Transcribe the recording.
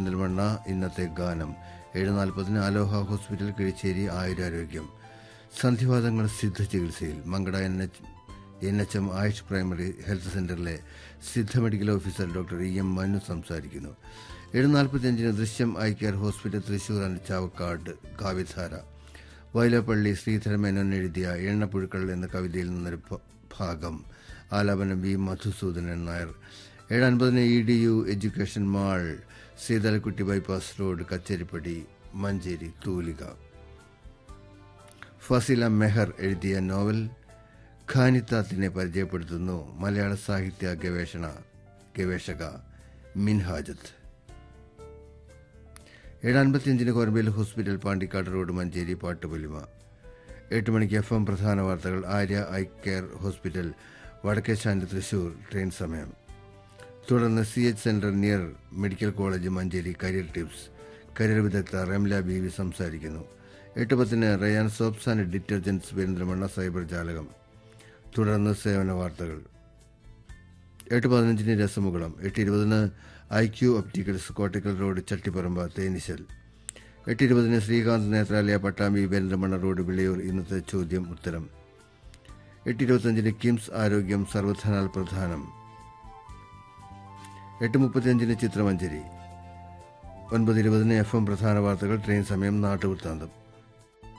പെരിന്തൽമണ്ണ ഇന്നത്തെ ഗാനം ഏഴ് നാൽപ്പതിന് അലോഹ ഹോസ്പിറ്റൽ കിഴിച്ചേരി ആയുരാരോഗ്യം സന്ധിവാദങ്ങൾ സിദ്ധ ചികിത്സയിൽ Mankada N H N H M AYUSH primary health സെന്ററിലെ സിദ്ധ medical officer doctor E M Manu സംസാരിക്കുന്നു ഏഴ് നാൽപ്പത്തിയഞ്ചിന് Drishyam eye care hospital Thrissur and Chavakkad Kavyadhara Vayalappally Sreedhara Menon എഴുതിയ എണ്ണപ്പുഴുക്കൾ എന്ന കവിതയിൽ നിന്നൊരു ഭ- ഭാഗം ആലാപനം വി മധുസൂദനൻ നായർ ഏഴ് അൻപതിന് E D U education mall സീതാലക്കുട്ടി ബൈപ്പാസ് റോഡ് കച്ചേരിപ്പടി മഞ്ചേരി തൂലിക ഫസില മെഹർ എഴുതിയ നോവൽ ഖാനിത്താത്തിനെ പരിചയപ്പെടുത്തുന്നു മലയാള സാഹിത്യ ഗവേഷണ ഗവേഷക മിൻഹാജത്ത് ഏഴ് അൻപത്തിയഞ്ചിന് കോരമ്പയിൽ ഹോസ്പിറ്റൽ പാണ്ടിക്കാട് റോഡ് മഞ്ചേരി പാട്ടുപൊലിമ എട്ട് മണിക്ക് എഫ് എം പ്രധാന വാർത്തകൾ ആര്യ ഐ കെയർ ഹോസ്പിറ്റൽ വടക്കേശാന്റ് തൃശൂർ ട്രെയിൻ സമയം തുടർന്ന് C H centre near medical college Manjeri career tips career വിദഗ്ധ റംല ബി വി സംസാരിക്കുന്നു എട്ട് പത്തിന് Rayan soaps and detergents Perinthalmanna cyber ജാലകം തുടർന്ന് സേവന വാർത്തകൾ എട്ട് പതിനഞ്ചിന് രസമുകുളം എട്ട് ഇരുപതിന് I Q opticals Kottakkal road Chattiparamba Thenishal എട്ട് ഇരുപതിന് ശ്രീകാന്ത് നേത്രാലയ പട്ടാമ്പി പെരിന്തൽമണ്ണ റോഡ് വിളയൂർ ഇന്നത്തെ ചോദ്യം ഉത്തരം എട്ട് ഇരുപത്തിയഞ്ചിന് കിംസ് ആരോഗ്യം സർവധനാൽ പ്രധാനം എട്ട് മുപ്പത്തിയഞ്ചിന് ചിത്രമഞ്ചേരി ഒൻപത് ഇരുപതിന് എഫ് എം പ്രധാന വാർത്തകൾ ട്രെയിൻ സമയം നാട്ടുവൃത്താന്തം